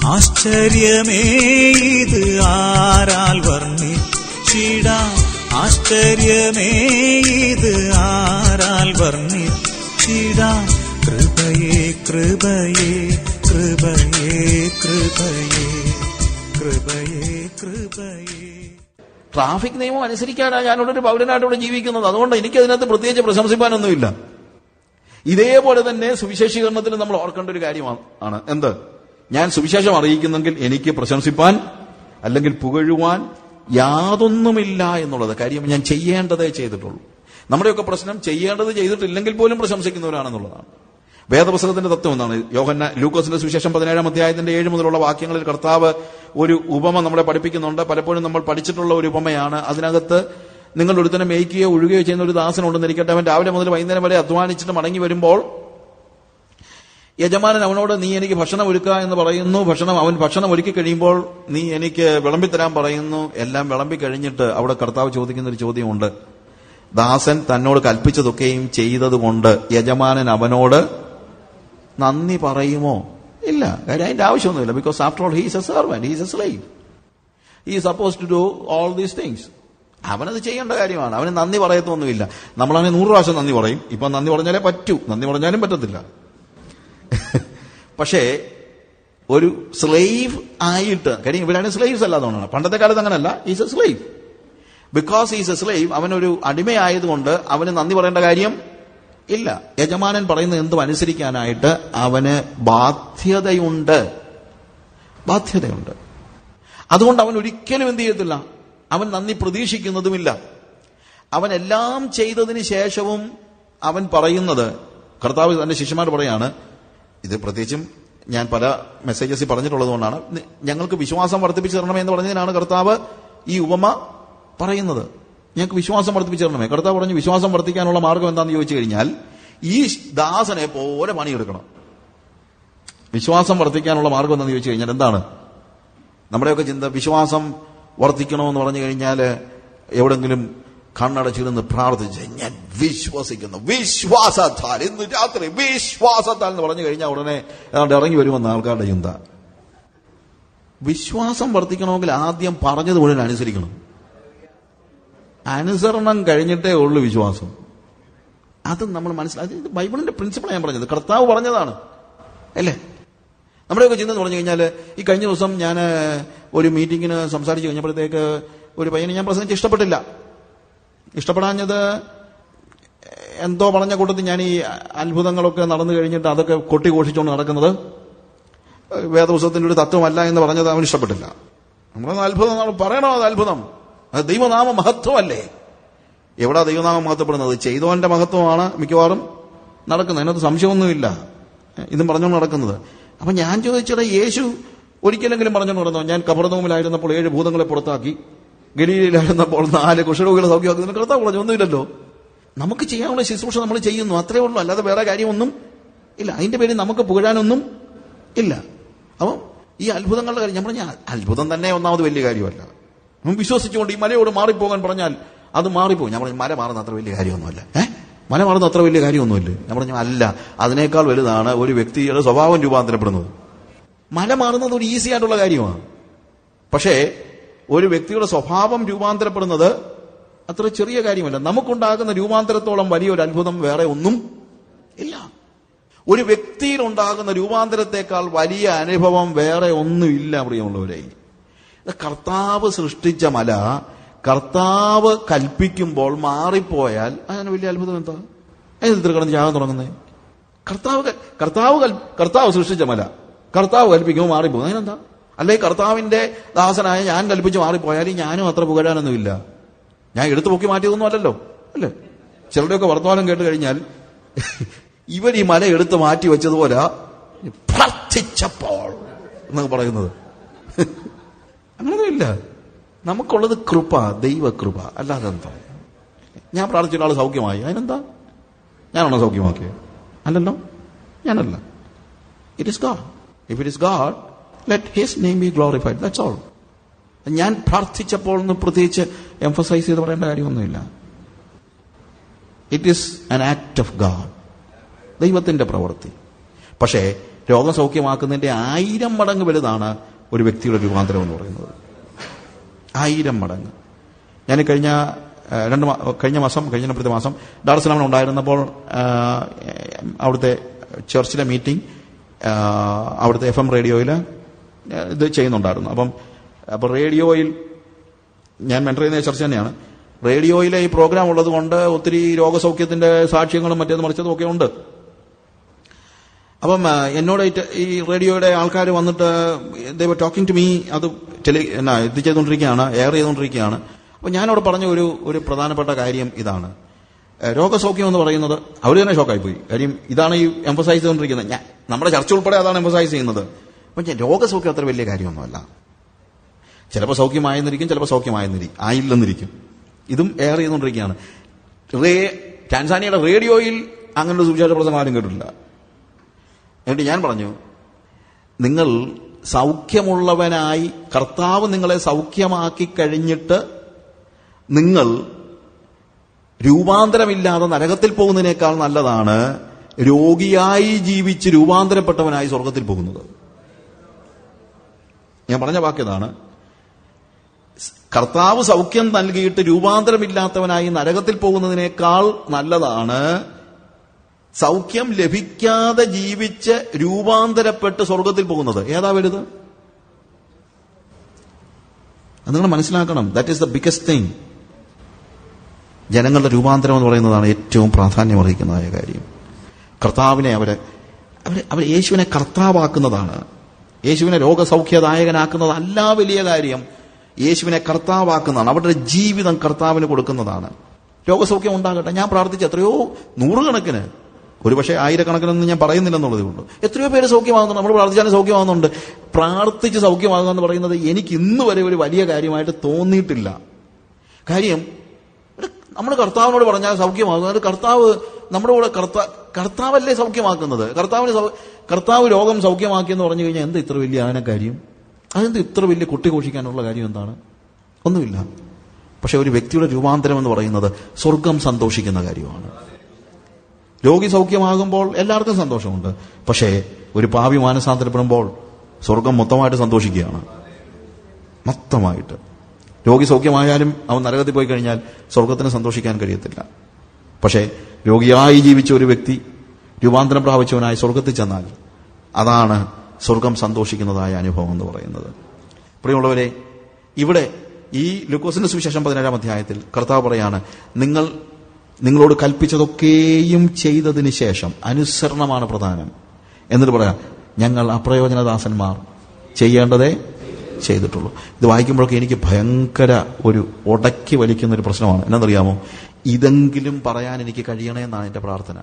ആശ്ചര്യമേ ഇത് ആരാൽ വർണ്ണിച്ചിടാം ആശ്ചര്യമേ ഇത് ആരാൽ വർണ്ണിച്ചിടാം കൃപയേ കൃപയേ കൃപയേ കൃപയേ കൃപയേ കൃപയേ ട്രാഫിക് നിയമം അനുസരിക്കാനാണ് ഞാനിവിടെ ഒരു പൗരനായിട്ട് ഇവിടെ ജീവിക്കുന്നത് അതുകൊണ്ട് എനിക്ക് അതിനകത്ത് പ്രത്യേകിച്ച് പ്രശംസിപ്പാനൊന്നുമില്ല ഇതേപോലെ തന്നെ സുവിശേഷീകരണത്തിൽ നമ്മൾ ഓർക്കേണ്ട ഒരു കാര്യമാണ് ആണ് എന്ത് ഞാൻ സുവിശേഷം അറിയിക്കുന്നെങ്കിൽ എനിക്ക് പ്രശംസിപ്പാൻ അല്ലെങ്കിൽ പുകഴുവാൻ യാതൊന്നുമില്ല എന്നുള്ളത് കാര്യം ഞാൻ ചെയ്യേണ്ടതേ ചെയ്തിട്ടുള്ളൂ നമ്മുടെയൊക്കെ പ്രശ്നം ചെയ്യേണ്ടത് ചെയ്തിട്ടില്ലെങ്കിൽ പോലും പ്രശംസിക്കുന്നവരാണെന്നുള്ളതാണ് വേദപുസ്തകത്തിന്റെ തത്വം എന്നാണ് യോഹന്ന ലൂക്കോസിന്റെ സുവിശേഷം പതിനേഴാം അധ്യായത്തിന്റെ ഏഴ് മുതലുള്ള വാക്യങ്ങളിൽ കർത്താവ് ഒരു ഉപമ നമ്മളെ പഠിപ്പിക്കുന്നുണ്ട് പലപ്പോഴും നമ്മൾ പഠിച്ചിട്ടുള്ള ഒരു ഉപമയാണ് അതിനകത്ത് നിങ്ങൾ ഒരുത്തനെ മേയ്ക്കുകയോ ഒഴുകുകയോ ചെയ്യുന്ന ഒരു ദാസനുണ്ടെന്ന് ഇരിക്കട്ടെ അവൻ രാവിലെ മുതൽ വൈകുന്നേരം വരെ അധ്വാനിച്ചിട്ട് മടങ്ങി വരുമ്പോൾ യജമാനൻ അവനോട് നീ എനിക്ക് ഭക്ഷണം ഒരുക്കുക എന്ന് പറയുന്നു ഭക്ഷണം അവൻ ഭക്ഷണം ഒരുക്കി കഴിയുമ്പോൾ നീ എനിക്ക് വിളമ്പിത്തരാൻ പറയുന്നു എല്ലാം വിളമ്പി കഴിഞ്ഞിട്ട് അവിടെ കർത്താവ് ചോദിക്കുന്ന ഒരു ചോദ്യമുണ്ട് ദാസൻ തന്നോട് കൽപ്പിച്ചതൊക്കെയും ചെയ്തതുകൊണ്ട് യജമാനൻ അവനോട് നന്ദി പറയുമോ ഇല്ല കാര്യം അതിന്റെ ആവശ്യമൊന്നുമില്ല because after all he's a servant he's a slave he suppose to do all these things അവനത് ചെയ്യേണ്ട കാര്യമാണ് അവന് നന്ദി പറയത്തൊന്നുമില്ല നമ്മളാണെങ്കിൽ നൂറ് പ്രാവശ്യം നന്ദി പറയും ഇപ്പൊ നന്ദി പറഞ്ഞാലേ പറ്റൂ നന്ദി പറഞ്ഞാലും പറ്റത്തില്ല പക്ഷേ ഒരു സ്ലൈവ് ആയിട്ട് കാര്യം ഇവരാണ് സ്ലൈവ്സ് അല്ല അതുകൊണ്ടാണ് പണ്ടത്തെ കാലത്ത് അങ്ങനല്ല is a slave because is a slave അവനൊരു അടിമയായതുകൊണ്ട് അവന് നന്ദി പറയേണ്ട കാര്യം ഇല്ല യജമാനൻ പറയുന്നത് എന്തും അനുസരിക്കാനായിട്ട് അവന് ബാധ്യതയുണ്ട് ബാധ്യതയുണ്ട് അതുകൊണ്ട് അവൻ ഒരിക്കലും എന്ത് ചെയ്യത്തില്ല അവൻ നന്ദി പ്രതീക്ഷിക്കുന്നതുമില്ല അവൻ എല്ലാം ചെയ്തതിന് ശേഷവും അവൻ പറയുന്നത് കർത്താവ് തന്റെ ശിഷ്യന്മാർ പറയാണ് ഇത് പ്രത്യേകിച്ചും ഞാൻ പല മെസ്സേജസിൽ പറഞ്ഞിട്ടുള്ളത് കൊണ്ടാണ് നി- ഞങ്ങൾക്ക് വിശ്വാസം വർദ്ധിപ്പിച്ചു തരണമേ എന്ന് പറഞ്ഞതിനാണ് കർത്താവ് ഈ ഉപമ പറയുന്നത് ഞങ്ങൾക്ക് വിശ്വാസം വർദ്ധിപ്പിച്ചു തരണമേ കർത്താവ് പറഞ്ഞു വിശ്വാസം വർദ്ധിക്കാനുള്ള മാർഗം എന്താണെന്ന് ചോദിച്ചു കഴിഞ്ഞാൽ ഈ ദാസനെ പോലെ പണിയെടുക്കണം വിശ്വാസം വർദ്ധിക്കാനുള്ള മാർഗം എന്താണെന്ന് ചോദിച്ചു കഴിഞ്ഞാൽ എന്താണ് നമ്മുടെയൊക്കെ ചിന്ത വിശ്വാസം വർദ്ധിക്കണമെന്ന് പറഞ്ഞു കഴിഞ്ഞാൽ എവിടെങ്കിലും കണ്ണടച്ചിരുന്ന് പ്രാർത്ഥിച്ച് ഞാൻ വിശ്വസിക്കുന്നു വിശ്വാസത്താൽ ഇന്ന് രാത്രി വിശ്വാസത്താൽ എന്ന് പറഞ്ഞു കഴിഞ്ഞാൽ ഉടനെ ഏതാണ്ട് ഇറങ്ങി വരുമെന്ന് ആൾക്കാരുടെ ചിന്ത വിശ്വാസം വർദ്ധിക്കണമെങ്കിൽ ആദ്യം പറഞ്ഞത് മുഴുവൻ അനുസരിക്കണം അനുസരണം കഴിഞ്ഞിട്ടേ ഉള്ളൂ വിശ്വാസം അത് നമ്മൾ മനസ്സിലാക്കി ഇത് ബൈബിളിന്റെ പ്രിൻസിപ്പിൾ ഞാൻ പറഞ്ഞത് കർത്താവ് പറഞ്ഞതാണ് അല്ലേ നമ്മുടെയൊക്കെ ചിന്ത എന്ന് പറഞ്ഞു കഴിഞ്ഞാൽ ഈ കഴിഞ്ഞ ദിവസം ഞാൻ ഒരു മീറ്റിങ്ങിന് സംസാരിച്ച് കഴിഞ്ഞപ്പോഴത്തേക്ക് ഒരു പയ്യനെ ഞാൻ പ്രസംഗിച്ച് ഇഷ്ടപ്പെട്ടില്ല ഇഷ്ടപ്പെടാഞ്ഞത് എന്തോ പറഞ്ഞ കൂട്ടത്തിൽ ഞാൻ ഈ അത്ഭുതങ്ങളൊക്കെ നടന്നു കഴിഞ്ഞിട്ട് അതൊക്കെ കൊട്ടിഘോഷിച്ചുകൊണ്ട് നടക്കുന്നത് വേദപുസ്തകത്തിന്റെ ഒരു തത്വമല്ല എന്ന് പറഞ്ഞത് അവന് ഇഷ്ടപ്പെട്ടില്ല നമ്മളത് അത്ഭുതം നമ്മൾ പറയണോ അത് അത്ഭുതം അത് ദൈവനാമ മഹത്വമല്ലേ എവിടാ ദൈവനാമം മഹത്വപ്പെടുന്നത് ചെയ്തവന്റെ മഹത്വമാണ് മിക്കവാറും നടക്കുന്നത് അതിനകത്ത് സംശയമൊന്നുമില്ല ഇതും പറഞ്ഞുകൊണ്ട് നടക്കുന്നത് അപ്പൊ ഞാൻ ചോദിച്ചത് യേശു ഒരിക്കലെങ്കിലും പറഞ്ഞുകൊണ്ട് നടന്നോ ഞാൻ കബറദവുമിലായിരുന്നപ്പോൾ ഏഴ് ഭൂതങ്ങളെ പുറത്താക്കി ഗലീലയിലായിരുന്നപ്പോൾ നാല് കുഷ്ഠരോഗികളെ സൗഖ്യമാക്കുന്നതിന് കർത്താവ് പറഞ്ഞു ഒന്നുമില്ലല്ലോ നമുക്ക് ചെയ്യാനുള്ള ശുശ്രൂഷ നമ്മൾ ചെയ്യുന്നു അത്രേ ഉള്ളൂ അല്ലാതെ വേറെ കാര്യമൊന്നും ഇല്ല അതിന്റെ പേരിൽ നമുക്ക് പുകഴാനൊന്നും ഇല്ല അപ്പം ഈ അത്ഭുതങ്ങളുടെ കാര്യം ഞാൻ പറഞ്ഞ അത്ഭുതം തന്നെ ഒന്നാമത് വലിയ കാര്യമല്ല നമ്മൾ വിശ്വസിച്ചുകൊണ്ട് ഈ മലയോട് മാറിപ്പോകാൻ പറഞ്ഞാൽ അത് മാറിപ്പോകും ഞാൻ പറഞ്ഞു മല മാറുന്ന അത്ര വലിയ കാര്യമൊന്നുമല്ല ഏ മല മാറുന്ന അത്ര വലിയ കാര്യമൊന്നുമില്ല ഞാൻ പറഞ്ഞു അല്ല അതിനേക്കാൾ വലുതാണ് ഒരു വ്യക്തിയുടെ സ്വഭാവം രൂപാന്തരപ്പെടുന്നത് മല മാറുന്നത് ഒരു ഈസി ആയിട്ടുള്ള കാര്യമാണ് പക്ഷേ ഒരു വ്യക്തിയുടെ സ്വഭാവം രൂപാന്തരപ്പെടുന്നത് അത്ര ചെറിയ കാര്യമല്ല നമുക്കുണ്ടാകുന്ന രൂപാന്തരത്തോളം വലിയൊരു അത്ഭുതം വേറെ ഒന്നും ഇല്ല ഒരു വ്യക്തിയിൽ ഉണ്ടാകുന്ന രൂപാന്തരത്തെക്കാൾ വലിയ അനുഭവം വേറെ ഒന്നുമില്ല പ്രിയമുള്ളവരെ ഇത് കർത്താവ് സൃഷ്ടിച്ച മല കർത്താവ് കൽപ്പിക്കുമ്പോൾ മാറിപ്പോയാൽ അതിന് വലിയ അത്ഭുതം എന്താ അതിൽ കിടന്ന് ചാകാൻ തുടങ്ങുന്നത് കർത്താവ് ക- കർത്താവ് കൽ- കർത്താവ് സൃഷ്ടിച്ച മല കർത്താവ് കൽപ്പിക്കുമ്പോൾ മാറിപ്പോകും അതിനെന്താ അല്ലെ കർത്താവിന്റെ ദാസനായ ഞാൻ കൽപ്പിച്ച് മാറിപ്പോയാൽ ഞാനും അത്ര പുകഴാനൊന്നുമില്ല ഞാൻ എടുത്തു പൊക്കി മാറ്റിയതൊന്നും അല്ലല്ലോ അല്ലേ ചിലരുടെയൊക്കെ വർത്തമാനം കേട്ട് കഴിഞ്ഞാൽ ഇവർ ഈ മല എടുത്ത് മാറ്റി വെച്ചതുപോലെ പ്രാർത്ഥിച്ചപ്പോൾ എന്നൊക്കെ പറയുന്നത് അങ്ങനെയൊന്നുമില്ല നമുക്കുള്ളത് കൃപ ദൈവകൃപ അല്ലാതെ എന്താ ഞാൻ പ്രാർത്ഥിച്ച ഒരാൾ സൗഖ്യമായി അതിനെന്താ ഞാനാണോ സൗഖ്യമാക്കിയത് അല്ലല്ലോ ഞാനല്ല it is God if it is God let his name be glorified that's all ഞാൻ പ്രാർത്ഥിച്ചപ്പോൾ എന്ന് പ്രത്യേകിച്ച് എംഫസൈസ് ചെയ്ത് പറയേണ്ട കാര്യമൊന്നുമില്ല it is an act of God ദൈവത്തിന്റെ പ്രവൃത്തി പക്ഷേ രോഗം സൗഖ്യമാക്കുന്നതിന്റെ ആയിരം മടങ്ങ് വലുതാണ് ഒരു വ്യക്തിയുടെ രൂപാന്തരം എന്ന് പറയുന്നത് ആയിരം മടങ്ങ് ഞാൻ കഴിഞ്ഞ ആ, രണ്ട് മാ- കഴിഞ്ഞ മാസം കഴിഞ്ഞ മാസം ഡാർസലാമിൽ ഉണ്ടായിരുന്നപ്പോൾ ആ, അവിടുത്തെ ചർച്ചിലെ മീറ്റിംഗ് ആ, അവിടുത്തെ എഫ് എം റേഡിയോയിൽ ഇത് ചെയ്യുന്നുണ്ടായിരുന്നു അപ്പം അപ്പോൾ റേഡിയോയിൽ ഞാൻ മെൻറ്റർ ചെയ്യുന്ന ചർച്ച തന്നെയാണ് റേഡിയോയിലെ ഈ പ്രോഗ്രാം ഉള്ളത് കൊണ്ട് ഒത്തിരി രോഗസൗഖ്യത്തിന്റെ സാക്ഷ്യങ്ങളും മറ്റേത് മറിച്ചതും ഒക്കെ ഉണ്ട് അപ്പം ആ, എന്നോട് ഈ ടെ- ഈ റേഡിയോയുടെ ആൾക്കാർ വന്നിട്ട് ദൈവ ടോക്കിംഗ് ടു മീ അത് ടെലി എന്നാ ഇത് ചെയ്തുകൊണ്ടിരിക്കുകയാണ് എയർ ചെയ്തുകൊണ്ടിരിക്കുകയാണ് അപ്പം ഞാനവിടെ പറഞ്ഞ ഒരു ഒരു പ്രധാനപ്പെട്ട കാര്യം ഇതാണ് ഏ, രോഗസൗഖ്യം എന്ന് പറയുന്നത് അവർ തന്നെ ഷോക്കായിപ്പോയി കാര്യം ഇതാണ് ഈ എംഫസൈസ് ചെയ്തുകൊണ്ടിരിക്കുന്നത് ഞാൻ നമ്മുടെ ചർച്ച ഉൾപ്പെടെ അതാണ് എംഫസൈസ് ചെയ്യുന്നത് അപ്പം ഞാൻ രോഗസൗഖ്യം അത്ര വലിയ കാര്യമൊന്നുമല്ല ചിലപ്പോൾ സൗഖ്യമായെന്നിരിക്കും ചിലപ്പോൾ സൗഖ്യമായെന്നിരിക്കും ആയില്ലെന്നിരിക്കും ഇതും എയർ ചെയ്തുകൊണ്ടിരിക്കുകയാണ് റേ ടാൻസാനിയയുടെ റേഡിയോയിൽ അങ്ങനെ ഒരു സുവിശേഷ പ്രസംഗം ആരും കേട്ടിട്ടില്ല എന്നിട്ട് ഞാൻ പറഞ്ഞു നിങ്ങൾ സൗഖ്യമുള്ളവനായി കർത്താവ് നിങ്ങളെ സൗഖ്യമാക്കി കഴിഞ്ഞിട്ട് നിങ്ങൾ രൂപാന്തരമില്ലാതെ നരകത്തിൽ പോകുന്നതിനേക്കാൾ നല്ലതാണ് രോഗിയായി ജീവിച്ച് രൂപാന്തരപ്പെട്ടവനായി സ്വർഗത്തിൽ പോകുന്നത് ഞാൻ പറഞ്ഞ വാക്യതാണ് കർത്താവ് സൗഖ്യം നൽകിയിട്ട് രൂപാന്തരമില്ലാത്തവനായി നരകത്തിൽ പോകുന്നതിനേക്കാൾ നല്ലതാണ് സൗഖ്യം ലഭിക്കാതെ ജീവിച്ച് രൂപാന്തരപ്പെട്ട് സ്വർഗത്തിൽ പോകുന്നത് ഏതാ വലുത് അത് നിങ്ങൾ മനസ്സിലാക്കണം that is the biggest thing ജനങ്ങളുടെ രൂപാന്തരം എന്ന് പറയുന്നതാണ് ഏറ്റവും പ്രാധാന്യം അർഹിക്കുന്നതായ കാര്യം കർത്താവിനെ അവര് അവര് അവർ യേശുവിനെ കർത്താവാക്കുന്നതാണ് യേശുവിനെ രോഗസൗഖ്യദായകനാക്കുന്നതല്ല വലിയ കാര്യം യേശുവിനെ കർത്താവാക്കുന്നതാണ് അവരുടെ ജീവിതം കർത്താവിന് കൊടുക്കുന്നതാണ് രോഗസൗഖ്യം ഉണ്ടാകട്ടെ ഞാൻ പ്രാർത്ഥിച്ച എത്രയോ നൂറുകണക്കിന് ഒരുപക്ഷെ ആയിരക്കണക്കിനൊന്നും ഞാൻ പറയുന്നില്ലെന്നുള്ളതേ ഉള്ളൂ എത്രയോ പേര് സൗഖ്യമാകുന്നുണ്ട് നമ്മൾ പ്രാർത്ഥിച്ചാലും സൗഖ്യമാകുന്നുണ്ട് പ്രാർത്ഥിച്ച് സൗഖ്യമാകുക എന്ന് പറയുന്നത് എനിക്ക് ഇന്ന് വരെ ഒരു വലിയ കാര്യമായിട്ട് തോന്നിയിട്ടില്ല കാര്യം നമ്മൾ കർത്താവിനോട് പറഞ്ഞാൽ സൗഖ്യമാകും അത് കർത്താവ് നമ്മുടെ കൂടെ കർത്താ കർത്താവല്ലേ സൗഖ്യമാക്കുന്നത് കർത്താവിന് സൗ- കർത്താവ് രോഗം സൗഖ്യമാക്കിയെന്ന് പറഞ്ഞു കഴിഞ്ഞാൽ എന്താ ഇത്ര വലിയ ആന കാര്യം അതെന്ത് ഇത്ര വലിയ കുട്ടി ഘോഷിക്കാനുള്ള കാര്യം എന്താണ് ഒന്നുമില്ല പക്ഷെ ഒരു വ്യക്തിയുടെ രൂപാന്തരം എന്ന് പറയുന്നത് സ്വർഗം സന്തോഷിക്കുന്ന കാര്യമാണ് രോഗി സൗഖ്യമാകുമ്പോൾ എല്ലാവർക്കും സന്തോഷമുണ്ട് പക്ഷേ ഒരു പാവി മാനസാന്തരപ്പെടുമ്പോൾ സ്വർഗം മൊത്തമായിട്ട് സന്തോഷിക്കുകയാണ് മൊത്തമായിട്ട് രോഗി സൗഖ്യമായാലും അവൻ നരകത്തിൽ പോയി കഴിഞ്ഞാൽ സ്വർഗത്തിന് സന്തോഷിക്കാൻ കഴിയത്തില്ല പക്ഷേ രോഗിയായി ജീവിച്ച ഒരു വ്യക്തി രൂപാന്തരം പ്രാപിച്ചവനായി സ്വർഗത്തിൽ ചെന്നാൽ അതാണ് സ്വർഗം സന്തോഷിക്കുന്നതായ അനുഭവം എന്ന് പറയുന്നത് പ്രിയമുള്ളവരെ ഇവിടെ ഈ ലുക്കോസിന്റെ സുവിശേഷം പതിനേഴാം അധ്യായത്തിൽ കർത്താവ് പറയാണ് നിങ്ങൾ നിങ്ങളോട് കൽപ്പിച്ചതൊക്കെയും ചെയ്തതിന് ശേഷം അനുസരണമാണ് പ്രധാനം എന്നിട്ട് പറയാം ഞങ്ങൾ അപ്രയോജനദാസന്മാർ ചെയ്യേണ്ടതേ ചെയ്തിട്ടുള്ളൂ ഇത് വായിക്കുമ്പോഴൊക്കെ എനിക്ക് ഭയങ്കര ഒരു ഉടക്കി വലിക്കുന്ന ഒരു പ്രശ്നമാണ് എന്നറിയാമോ ഇതെങ്കിലും പറയാൻ എനിക്ക് കഴിയണേ എന്നാണ് എന്റെ പ്രാർത്ഥന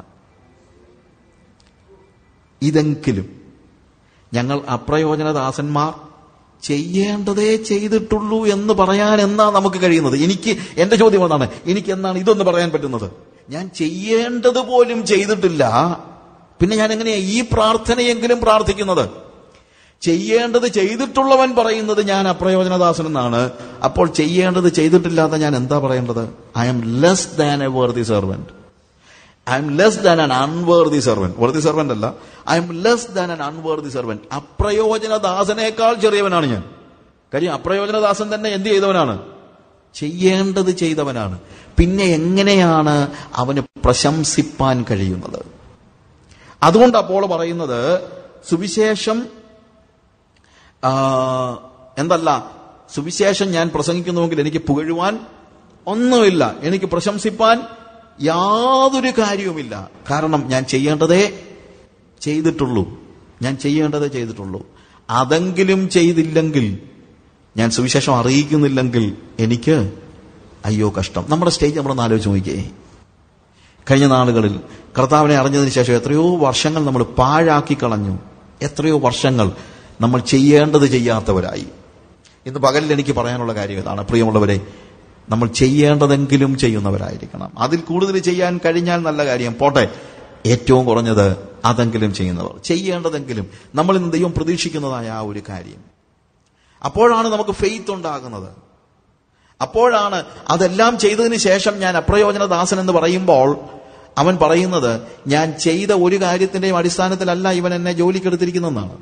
ഇതെങ്കിലും ഞങ്ങൾ അപ്രയോജനദാസന്മാർ ചെയ്യേണ്ടതേ ചെയ്തിട്ടുള്ളൂ എന്ന് പറയാൻ എന്നാ നമുക്ക് കഴിയുന്നത് എനിക്ക് എന്റെ ചോദ്യം അതാണ് എനിക്ക് എന്നാണ് ഇതൊന്ന് പറയാൻ പറ്റുന്നത് ഞാൻ ചെയ്യേണ്ടത് പോലും ചെയ്തിട്ടില്ല പിന്നെ ഞാൻ എങ്ങനെയാ ഈ പ്രാർത്ഥനയെങ്കിലും പ്രാർത്ഥിക്കുന്നത് ചെയ്യേണ്ടത് ചെയ്തിട്ടുള്ളവൻ പറയുന്നത് ഞാൻ അപ്രയോജനദാസൻ എന്നാണ് അപ്പോൾ ചെയ്യേണ്ടത് ചെയ്തിട്ടില്ലാത്ത ഞാൻ എന്താ പറയേണ്ടത് I am less than a worthy servant I am less than an unworthy servant worthy servant അല്ല I am less than an unworthy servant അപ്രയോജനദാസനേക്കാൾ ചെറിയവനാണ് ഞാൻ കാര്യം അപ്രയോജനദാസൻ തന്നെ എന്ത് ചെയ്തവനാണ് ചെയ്യേണ്ടത് ചെയ്തവനാണ് പിന്നെ എങ്ങനെയാണ് അവന് പ്രശംസിപ്പാൻ കഴിയുന്നത് അതുകൊണ്ട് അപ്പോൾ പറയുന്നത് സുവിശേഷം ആ, എന്തല്ല സുവിശേഷം ഞാൻ പ്രസംഗിക്കുന്നുവെങ്കിൽ എനിക്ക് പുകഴുവാൻ ഒന്നുമില്ല എനിക്ക് പ്രശംസിപ്പാൻ യാതൊരു കാര്യവുമില്ല കാരണം ഞാൻ ചെയ്യേണ്ടതേ ചെയ്തിട്ടുള്ളൂ ഞാൻ ചെയ്യേണ്ടതേ ചെയ്തിട്ടുള്ളൂ അതെങ്കിലും ചെയ്തില്ലെങ്കിൽ ഞാൻ സുവിശേഷം അറിയിക്കുന്നില്ലെങ്കിൽ എനിക്ക് അയ്യോ കഷ്ടം നമ്മുടെ സ്റ്റേജ് നമ്മളൊന്ന് ആലോചിച്ച് നോക്കിയേ കഴിഞ്ഞ നാളുകളിൽ കർത്താവിനെ അറിഞ്ഞതിന് ശേഷം എത്രയോ വർഷങ്ങൾ നമ്മൾ പാഴാക്കി കളഞ്ഞു എത്രയോ വർഷങ്ങൾ നമ്മൾ ചെയ്യേണ്ടത് ചെയ്യാത്തവരായി ഇന്ന് പകലിൽ എനിക്ക് പറയാനുള്ള കാര്യം ഇതാണ് പ്രിയമുള്ളവരെ നമ്മൾ ചെയ്യേണ്ടതെങ്കിലും ചെയ്യുന്നവരായിരിക്കണം അതിൽ കൂടുതൽ ചെയ്യാൻ കഴിഞ്ഞാൽ നല്ല കാര്യം പോട്ടെ ഏറ്റവും കുറഞ്ഞത് അതെങ്കിലും ചെയ്യുന്നവർ ചെയ്യേണ്ടതെങ്കിലും നമ്മൾ ഇന്ന് ദൈവം പ്രതീക്ഷിക്കുന്നതായ ആ ഒരു കാര്യം അപ്പോഴാണ് നമുക്ക് ഫെയ്ത്ത് ഉണ്ടാകുന്നത് അപ്പോഴാണ് അതെല്ലാം ചെയ്തതിന് ശേഷം ഞാൻ അപ്രയോജനദാസൻ എന്ന് പറയുമ്പോൾ അവൻ പറയുന്നത് ഞാൻ ചെയ്ത ഒരു കാര്യത്തിന്റെയും അടിസ്ഥാനത്തിലല്ല ഇവൻ എന്നെ ജോലിക്കെടുത്തിരിക്കുന്നതെന്നാണ്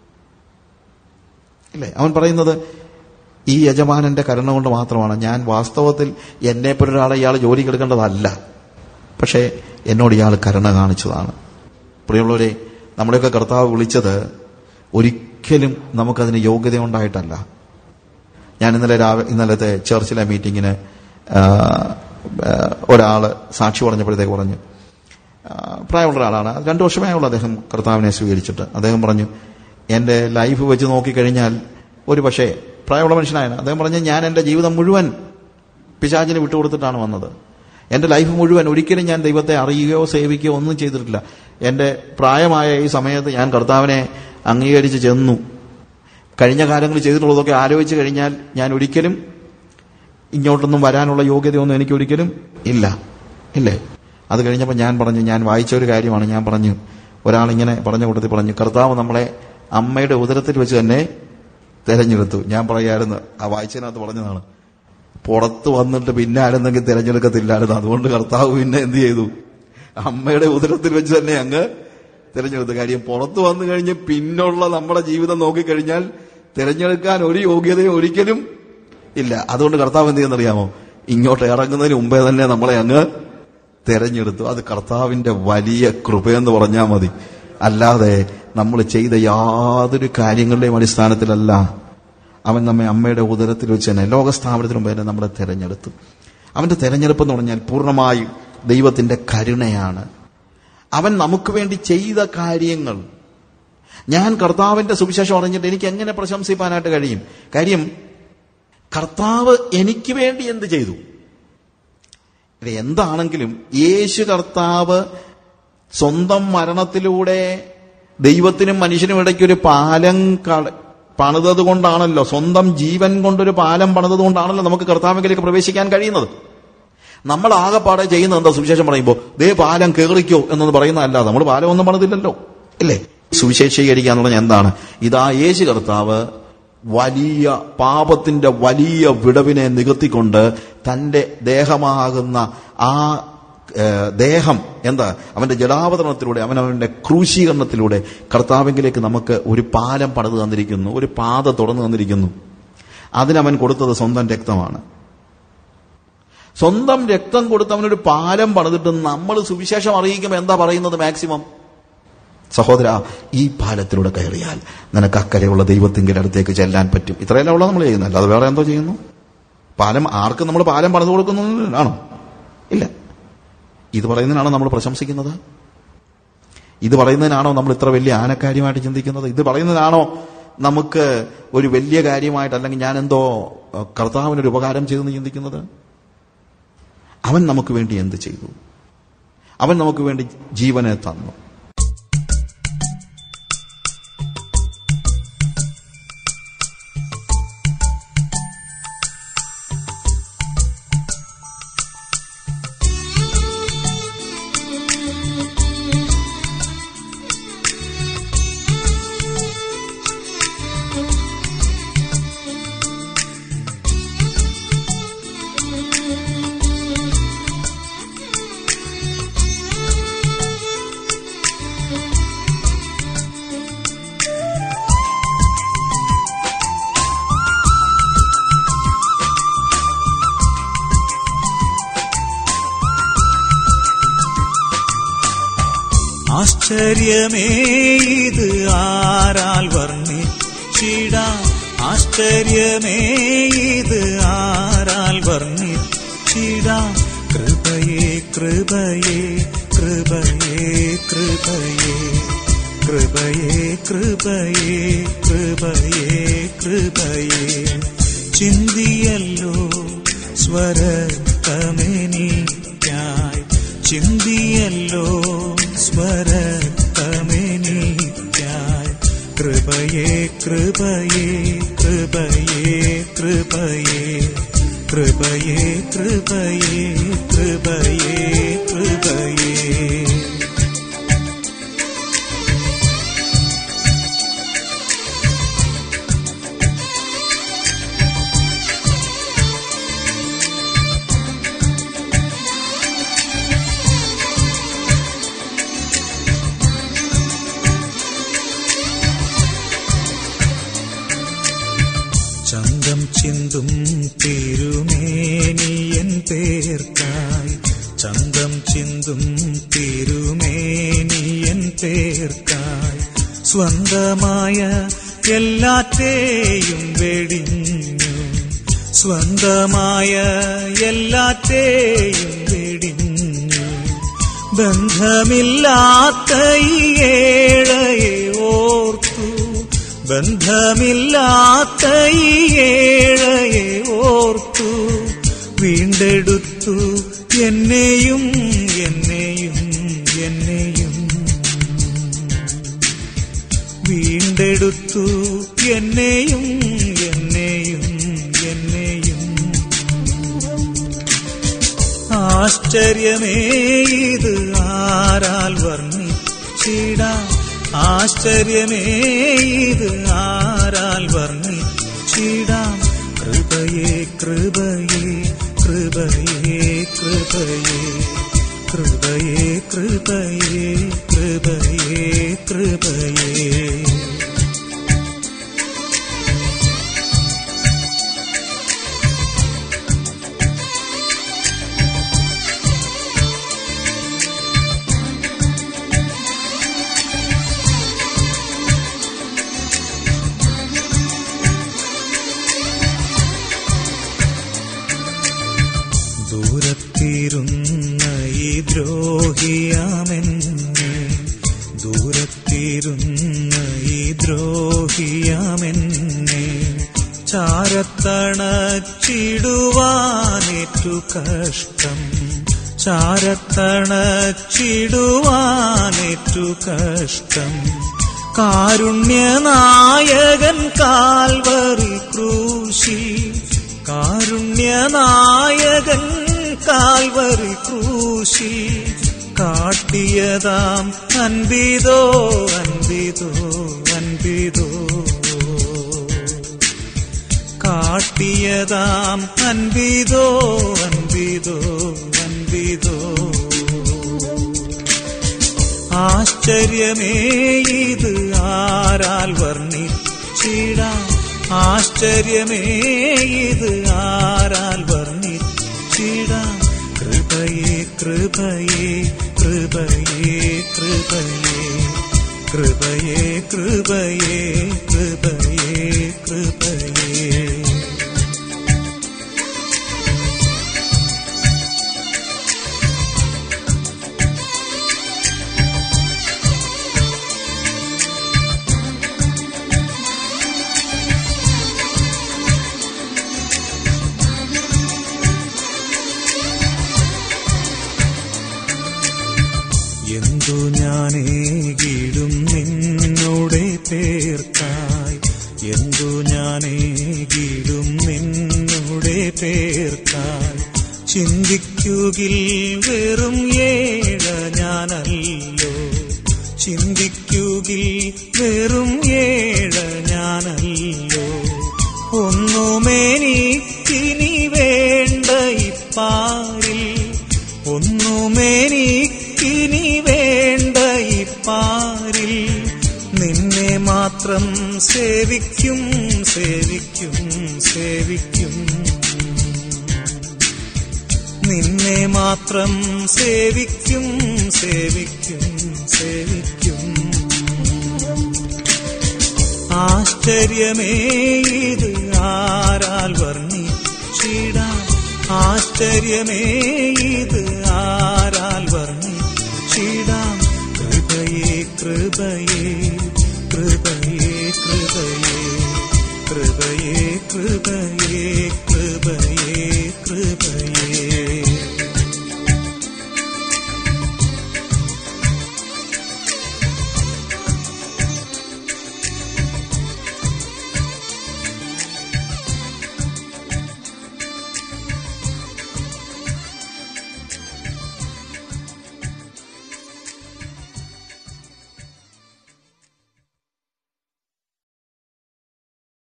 ഇല്ലേ അവൻ പറയുന്നത് ഈ യജമാനന്റെ കരുണ കൊണ്ട് മാത്രമാണ് ഞാൻ വാസ്തവത്തിൽ എന്നെപ്പോലൊരാളെ ഇയാൾ ജോലിക്കെടുക്കേണ്ടതല്ല പക്ഷേ എന്നോട് ഇയാൾ കരുണ കാണിച്ചതാണ് പ്രിയമുള്ളവരെ നമ്മുടെയൊക്കെ കർത്താവ് വിളിച്ചത് ഒരിക്കലും നമുക്കതിന് യോഗ്യത ഉണ്ടായിട്ടല്ല ഞാൻ ഇന്നലെ രാവിലെ ഇന്നലത്തെ ചർച്ചിലെ മീറ്റിങ്ങിന് ഒരാൾ സാക്ഷി പറഞ്ഞപ്പോഴത്തേക്ക് പറഞ്ഞു ആ, പ്രായമുള്ള ഒരാളാണ് രണ്ടു വർഷമേ ഉള്ളൂ അദ്ദേഹം കർത്താവിനെ സ്വീകരിച്ചിട്ട് അദ്ദേഹം പറഞ്ഞു എൻ്റെ ലൈഫ് വെച്ച് നോക്കിക്കഴിഞ്ഞാൽ ഒരു പക്ഷേ പ്രായമുള്ള മനുഷ്യനായാണ് അദ്ദേഹം പറഞ്ഞു ഞാൻ എൻ്റെ ജീവിതം മുഴുവൻ പിശാചിന് വിട്ടുകൊടുത്തിട്ടാണ് വന്നത് എൻ്റെ ലൈഫ് മുഴുവൻ ഒരിക്കലും ഞാൻ ദൈവത്തെ അറിയുകയോ സേവിക്കുകയോ ഒന്നും ചെയ്തിട്ടില്ല എൻ്റെ പ്രായമായ ഈ സമയത്ത് ഞാൻ കർത്താവിനെ അംഗീകരിച്ച് ചെന്നു കഴിഞ്ഞ കാലങ്ങളിൽ ചെയ്തിട്ടുള്ളതൊക്കെ ആലോചിച്ച് കഴിഞ്ഞാൽ ഞാൻ ഒരിക്കലും ഇങ്ങോട്ടൊന്നും വരാനുള്ള യോഗ്യതയൊന്നും എനിക്ക് ഒരിക്കലും ഇല്ല ഇല്ലേ അത് കഴിഞ്ഞപ്പോൾ ഞാൻ പറഞ്ഞു ഞാൻ വായിച്ച ഒരു കാര്യമാണ് ഞാൻ പറഞ്ഞു ഒരാളിങ്ങനെ പറഞ്ഞ കൂട്ടത്തിൽ പറഞ്ഞു കർത്താവ് നമ്മളെ അമ്മയുടെ ഉദരത്തിൽ വെച്ച് തന്നെ തെരഞ്ഞെടുത്തു ഞാൻ പറയായിരുന്നു ആ വായിച്ചതിനകത്ത് പറഞ്ഞതാണ് പുറത്ത് വന്നിട്ട് പിന്നെ ആരെന്നെങ്കിൽ തിരഞ്ഞെടുക്കത്തില്ലായിരുന്നു അതുകൊണ്ട് കർത്താവ് പിന്നെ എന്ത് ചെയ്തു അമ്മയുടെ ഉദരത്തിൽ വെച്ച് തന്നെ അങ്ങ് തിരഞ്ഞെടുത്തു കാര്യം പുറത്ത് വന്നു കഴിഞ്ഞ് പിന്നുള്ള നമ്മുടെ ജീവിതം നോക്കിക്കഴിഞ്ഞാൽ തിരഞ്ഞെടുക്കാൻ ഒരു യോഗ്യതയും ഒരിക്കലും ഇല്ല അതുകൊണ്ട് കർത്താവ് എന്ത് ചെയ്യുന്നറിയാമോ ഇങ്ങോട്ട് ഇറങ്ങുന്നതിന് മുമ്പേ തന്നെ നമ്മളെ അങ്ങ് തെരഞ്ഞെടുത്തു അത് കർത്താവിന്റെ വലിയ കൃപയെന്ന് പറഞ്ഞാൽ മതി അല്ലാതെ നമ്മൾ ചെയ്ത യാതൊരു കാര്യങ്ങളുടെയും അടിസ്ഥാനത്തിലല്ല അവൻ നമ്മെ അമ്മയുടെ ഉദരത്തിൽ വെച്ച് തന്നെ ലോകസ്ഥാപനത്തിന് മുമ്പ് തന്നെ നമ്മളെ തെരഞ്ഞെടുത്തു അവന്റെ തെരഞ്ഞെടുപ്പ് എന്ന് പറഞ്ഞാൽ പൂർണ്ണമായും ദൈവത്തിന്റെ കരുണയാണ് അവൻ നമുക്ക് വേണ്ടി ചെയ്ത കാര്യങ്ങൾ ഞാൻ കർത്താവിന്റെ സുവിശേഷം അറിഞ്ഞിട്ട് എനിക്ക് എങ്ങനെ പ്രശംസിപ്പാനായിട്ട് കഴിയും കാര്യം കർത്താവ് എനിക്ക് വേണ്ടി എന്ത് ചെയ്തു ഇത് എന്താണെങ്കിലും യേശു കർത്താവ് സ്വന്തം മരണത്തിലൂടെ ദൈവത്തിനും മനുഷ്യനും ഇടയ്ക്ക് ഒരു പാലം കള- പണിതത് കൊണ്ടാണല്ലോ സ്വന്തം ജീവൻ കൊണ്ടൊരു പാലം പണിതത് കൊണ്ടാണല്ലോ നമുക്ക് കർത്താവിലേക്ക് പ്രവേശിക്കാൻ കഴിയുന്നത് നമ്മൾ ആകെപ്പാടെ ചെയ്യുന്നത് എന്താ സുവിശേഷം പറയുമ്പോൾ ദേ പാലം കേറിക്കോ എന്നൊന്ന് പറയുന്നതല്ല നമ്മൾ പാലം ഒന്നും പണിതില്ലല്ലോ ഇല്ലേ സുവിശേഷീകരിക്കുക എന്ന് പറഞ്ഞാൽ എന്താണ് ഇതാ യേശു കർത്താവ് വലിയ പാപത്തിന്റെ വലിയ വിടവിനെ നികത്തിക്കൊണ്ട് തന്റെ ദേഹമാകുന്ന ആ ഏഹ്, ദേഹം എന്താ അവന്റെ ജലാവതരണത്തിലൂടെ അവൻ അവന്റെ ക്രൂശീകരണത്തിലൂടെ കർത്താവിങ്കിലേക്ക് നമുക്ക് ഒരു പാലം പണിത് തന്നിരിക്കുന്നു ഒരു പാത തുറന്നു തന്നിരിക്കുന്നു അതിനവൻ കൊടുത്തത് സ്വന്തം രക്തമാണ് സ്വന്തം രക്തം കൊടുത്ത് അവനൊരു പാലം പണിതിട്ട് നമ്മൾ സുവിശേഷം അറിയിക്കുമ്പോൾ എന്താ പറയുന്നത് മാക്സിമം സഹോദര ഈ പാലത്തിലൂടെ കയറിയാൽ നിനക്ക് അക്കരെയുള്ള ദൈവത്തിൻ്റെ അടുത്തേക്ക് ചെല്ലാൻ പറ്റും ഇത്രയല്ല ഉള്ളത് നമ്മൾ ചെയ്യുന്നത് അല്ലാതെ വേറെ എന്തോ ചെയ്യുന്നു പാലം ആർക്കും നമ്മൾ പാലം പണിത് കൊടുക്കുന്നതാണോ ഇല്ല ഇത് പറയുന്നതിനാണോ നമ്മൾ പ്രശംസിക്കുന്നത് ഇത് പറയുന്നതിനാണോ നമ്മൾ ഇത്ര വലിയ ആനക്കാര്യമായിട്ട് ചിന്തിക്കുന്നത് ഇത് പറയുന്നതിനാണോ നമുക്ക് ഒരു വലിയ കാര്യമായിട്ട് അല്ലെങ്കിൽ ഞാൻ എന്തോ അഹ്, കർത്താവിനൊരു ഉപകാരം ചെയ്തെന്ന് ചിന്തിക്കുന്നത് അവൻ നമുക്ക് വേണ്ടി എന്ത് ചെയ്തു അവൻ നമുക്ക് വേണ്ടി ജീവനെ തന്നു ആശ്ചര്യമേ ഇത് ആരാൽ വർണ്ണിച്ചിടാം ആശ്ചര്യമേ ഇത് ആരാൽ വർണ്ണിച്ചിടാം കൃപയേ കൃപയേ കൃപയേ കൃപയേ കൃപയേ കൃപയേ കൃപയേ കൃപയേ ചിന്തിയല്ലോ സ്വരത്തമെനിക്കായി ചിന്തിയല്ലോ സ്വരത്തമെനിക്കായി കൃപയേ കൃപയേ കൃപയേ കൃപയേ കൃപയേ കൃപയേ കൃപയേ കൃപയേ ചിന്തും തിരുമേനിയൻ പേർക്കായി ചന്തം ചിന്തും തിരുമേനിയൻ പേർക്കായി സ്വന്തമായ എല്ലാറ്റേയും വെടിഞ്ഞു സ്വന്തമായ എല്ലാറ്റേയും വെടിഞ്ഞു ബന്ധമില്ലാത്ത ഈ ഏഴയെ ഓർത്തു ബന്ധമില്ലാത്ത ഈ ഏഴയെ ഓർത്തു വീണ്ടെടുത്തു എന്നെയും എന്നെയും എന്നെയും വീണ്ടെടുത്തു എന്നെയും എന്നെയും എന്നെയും ആശ്ചര്യമേ ഇത് ആരാൽ വർണ്ണിച്ചിടാം ആശ്ചര്യമേ ഇത് ആരാൽ വർണ്ണിച്ചിടാം കൃപയേ കൃപയേ കൃപയേ കൃപയേ കൃപയേ കൃപയേ കൃപയേ കൃപയേ ദൂരത്തിരുന്ന ഈ ദ്രോഹിയാമെന്നെ ദൂരത്തിരുന്ന ഈ ദ്രോഹിയാമെന്നെ ചാരത്തണച്ചിടുവാനേറ്റു കഷ്ടം ചാരത്തണച്ചിടുവാനേറ്റു കഷ്ടം കാരുണ്യനായകൻ കാൽവറി ക്രൂശി കാരുണ്യനായകൻ കാൽവറി ക്രൂശി കാട്ടിയതാം അൻപിതോ അൻപിതോ അൻപിതോ കാട്ടിയതാം അൻപിതോ അൻപിതോ അൻപിതോ ആശ്ചര്യമേ ഇത് ആരാൽ വർണ്ണിച്ചിടാം ആശ്ചര്യമേ ഇത് ആരാൽ വർണ്ണിച്ചിടാം കൃപയേ കൃപയേ കൃപയേ കൃപയേ കൃപയേ കൃപയേ കൃപയേ കൃപയേ എന്തു ഞാനേകിടും നിന്നോടെ പേർക്കായി എന്തു ഞാനേകിടും നിന്നോടെ പേർക്കായി ചിന്തിക്കുകിൽ വെറും ഏഴ ഞാനല്ലോ ചിന്തിക്കുകിൽ വെറും ഏഴ ഞാനല്ലോ ഒന്നുമേനിക്കിനി വേണ്ട ഇപ്പാരിൽ ഒന്നുമേനിക്കിനി വേണ്ട ഇപ്പാരിൽ നിന്നെ മാത്രം സേവിക്കും സേവിക്കും സേവിക്കും നിന്നെ മാത്രം സേവിക്കും സേവിക്കും സേവിക്കും ആശ്ചര്യമേ ഇത് ആരാൽ വർണ്ണിച്ചിടാം ആശ്ചര്യമേ ഇത് ആ